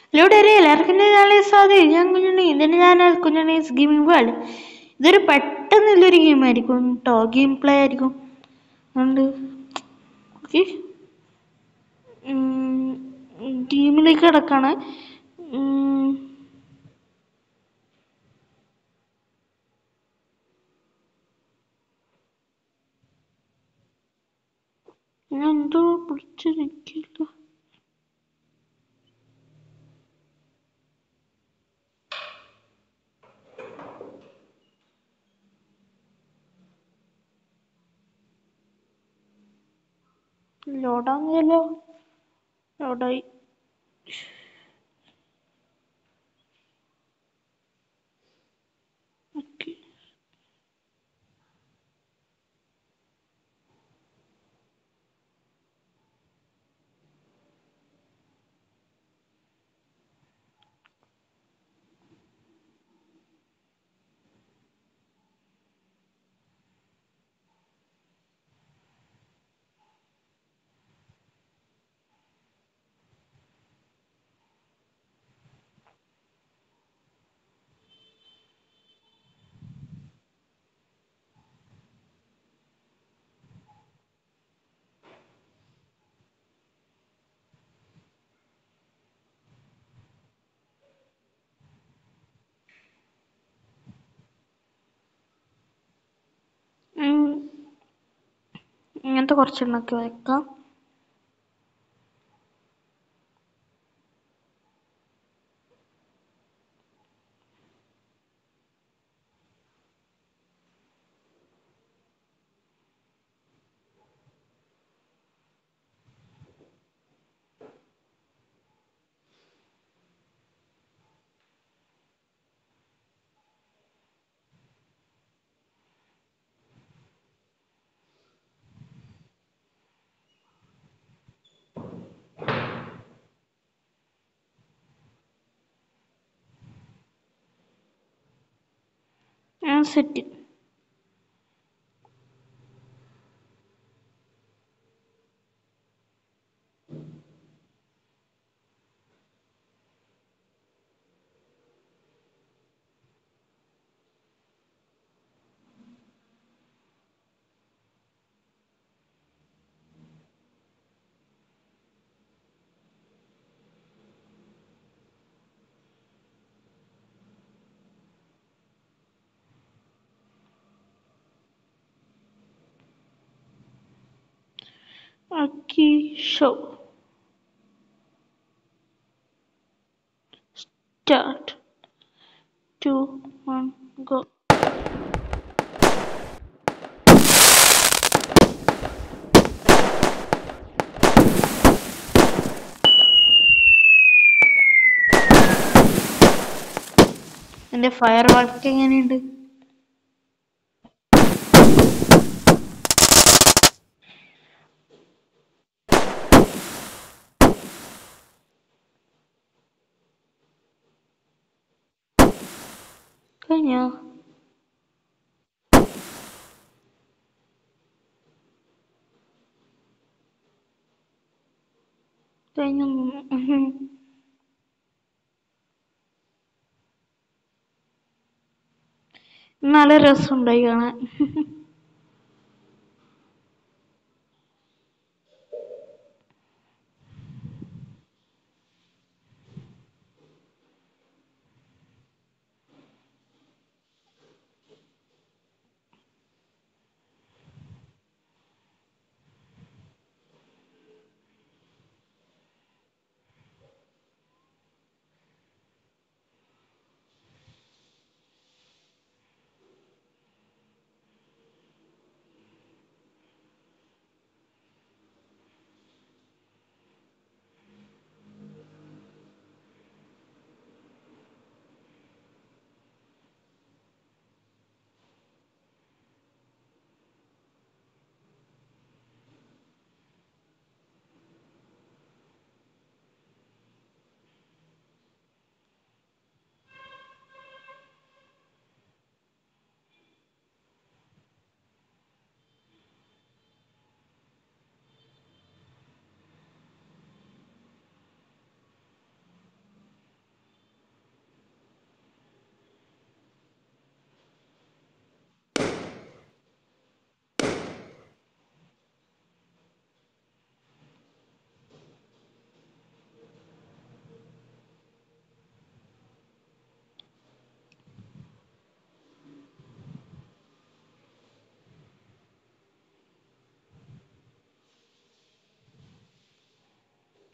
Hello ഡെറി എല്ലാവർക്കും എൻ്റെ ചാനലിൽ സ്വാഗതം ഞാൻ കുഞ്ഞുണ്ണി ഇതിൻ്റെ ചാനൽ കുഞ്ഞുണ്ണീസ് ഗെയിമിംഗ് വേൾഡ് ഇതൊരു പെട്ടെന്നുള്ളൊരു ഗെയിം ആയിരിക്കും കേട്ടോ ഗെയിം പ്ലേ ആയിരിക്കും അതുകൊണ്ട് ഓക്കെ ഗെയിമിലേക്ക് കിടക്കാണ് ഞാൻ എന്തോ പിടിച്ച് നിൽക്കില്ല ലോഡാകുന്നില്ലല്ലോ ലോഡായി ഓക്കെ ഇങ്ങനത്തെ കുറച്ചെണ്ണൊക്കെ വെക്കാം set Okay, show. Start. Two, one, go. എന്റെ ഫയർ വർക്ക് എങ്ങനെയുണ്ട് കഴിഞ്ഞോ കഴിഞ്ഞു ഉം. നല്ല രസമുണ്ടായി കാണാൻ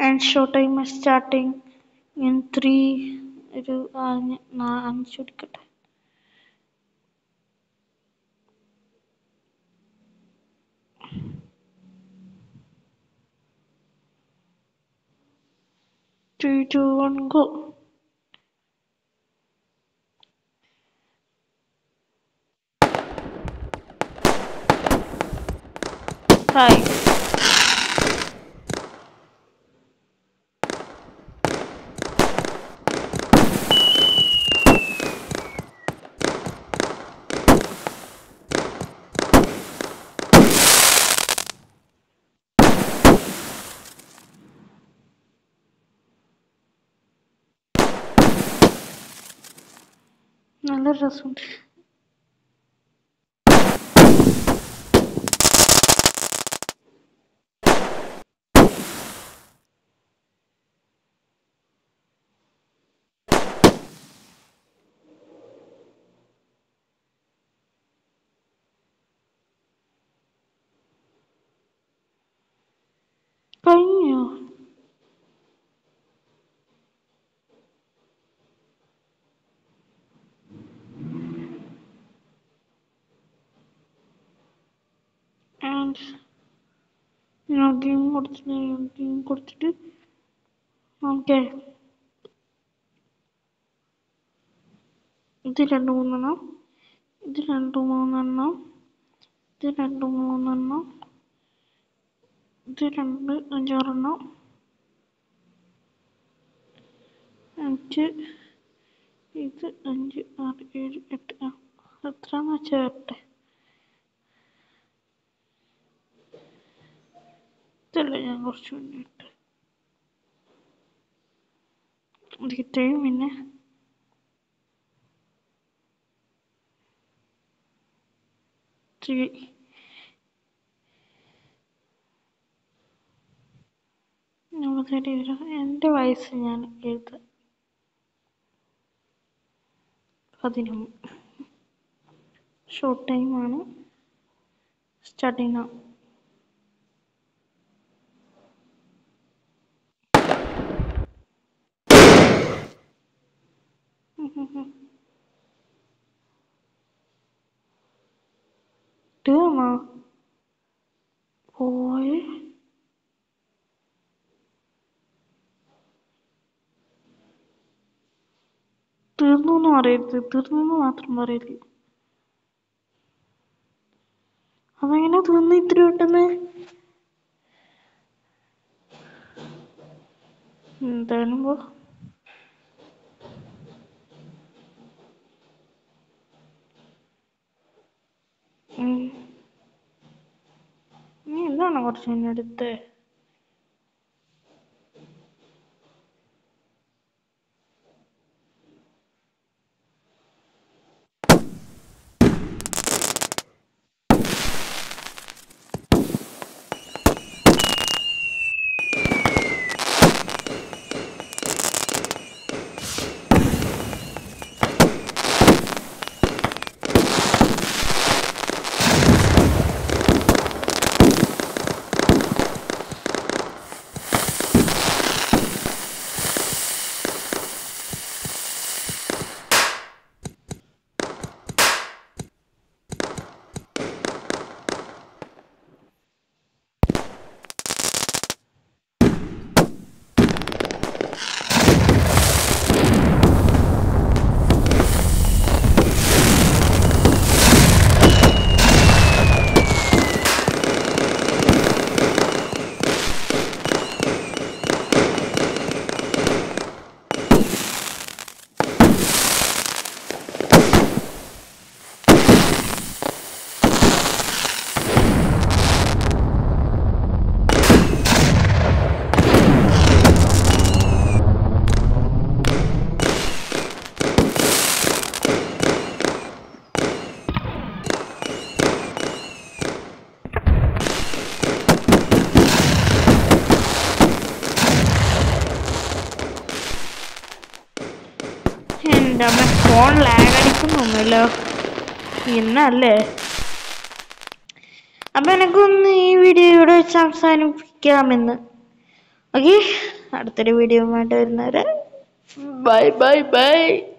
and show time starting in three ഒരു ആ, ഞ- നാ- അഞ്ച് പിടിക്കട്ടെ three two one go hi നല്ല രസമുണ്ട് കഴിഞ്ഞോ ആൻഡ് ഞാൻ ഗെയിം കൊടുത്തിട്ട് ഗെയിം കൊടുത്തിട്ട് ഓക്കെ ഇത് രണ്ട് മൂന്നെണ്ണം ഇത് രണ്ട് മൂന്നെണ്ണം ഇത് രണ്ട് മൂന്നെണ്ണം ഇത് രണ്ട് അഞ്ചാറെണ്ണം അഞ്ച് ഇത് അഞ്ച് ആറ് ഏഴ് എട്ട് ആ എത്രയാന്ന് വെച്ചാൽ വരട്ടെ ഇതല്ല ഞാൻ കുറച്ച് മുന്നിട്ട് ഇത് ഇത്രയും പിന്നെ ത്രീ മുപ്പത്തേഴ് ഇരുപത് എൻ്റെ വയസ്സ് ഞാൻ എഴുതാം പതിനൊന്ന് ഷോർട്ട് ടൈമാണ് സ്റ്റാർട്ടിങ് തീർന്നോ പോയി തീർന്നു എന്ന് പറയരുത് തീർന്നു എന്ന് മാത്രം പറയരുത് അതെങ്ങനെ തീർന്നു ഇത്ര പെട്ടെന്ന് എന്തായാലും പോ ഉം. നീ എന്താണ് കുറച്ച് മുന്നേ എടുത്തേ എൻ്റെ അമ്മ ഫോൺ ലാഗ് അടിക്കുന്നൊന്നുമല്ലോ ഇന്നല്ലേ അപ്പം എനിക്കൊന്ന് ഈ വീഡിയോ ഇവിടെ വെച്ച് അവസാനിപ്പിക്കാമെന്ന് ഓക്കെ അടുത്തൊരു വീഡിയോ ആയിട്ട് വരുന്നവരെ ബൈ ബൈ ബൈ